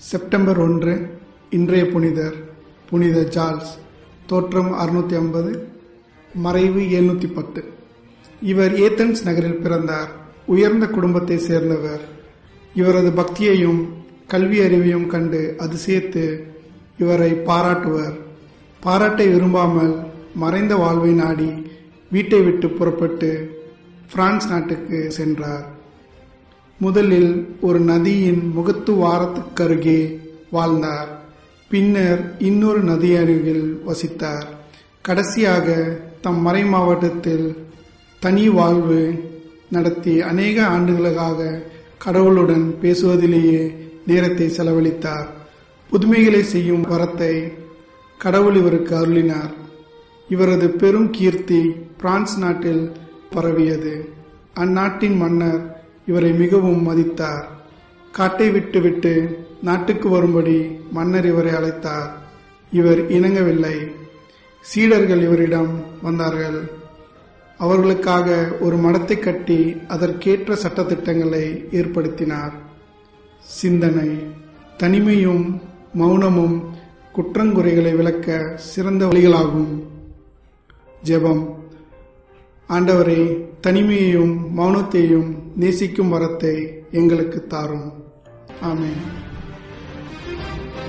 September ஒன்று இன்றைய புனிதர் புனித ஜார்ல்ஸ் தோற்றம் அறுநூத்தி ஐம்பது மறைவு எழுநூத்தி பத்து இவர் ஏத்தன்ஸ் நகரில் பிறந்தார் உயர்ந்த குடும்பத்தை சேர்ந்தவர் இவரது பக்தியையும் கல்வி அறிவையும் கண்டு அதிசயித்து இவரை பாராட்டுவர் பாராட்டை விரும்பாமல் மறைந்த வாழ்வை நாடி வீட்டை விட்டு புறப்பட்டு பிரான்ஸ் நாட்டுக்கு சென்றார் முதலில் ஒரு நதியின் முகத்து வாரத்துக்கருகே வாழ்ந்தார் பின்னர் இன்னொரு நதி அருகில் வசித்தார் கடைசியாக தம் மறை மாவட்டத்தில் தனி வாழ்வு நடத்தி அநேக ஆண்டுகளாக கடவுளுடன் பேசுவதிலேயே நேரத்தை செலவழித்தார் புதுமைகளை செய்யும் வரத்தை கடவுள் இவருக்கு அருளினார் இவரது பெரும் கீர்த்தி பிரான்ஸ் நாட்டில் பரவியது அந்நாட்டின் மன்னர் இவரை மிகவும் மதித்தார் காட்டை விட்டு விட்டு நாட்டுக்கு வரும்படி மன்னர் இவரை அழைத்தார் இவர் இணங்கவில்லை சீடர்கள் இவரிடம் வந்தார்கள் அவர்களுக்காக ஒரு மடத்தை கட்டி அதற்கேற்ற சட்டத்திட்டங்களை ஏற்படுத்தினார் சிந்தனை தனிமையும் மௌனமும் குற்றங்குறைகளை விளக்க சிறந்த வழிகளாகும் ஜெபம் ஆண்டவரே தனிமையையும் மௌனத்தையும் நேசிக்கும் வரத்தை எங்களுக்கு தாரும் ஆமென்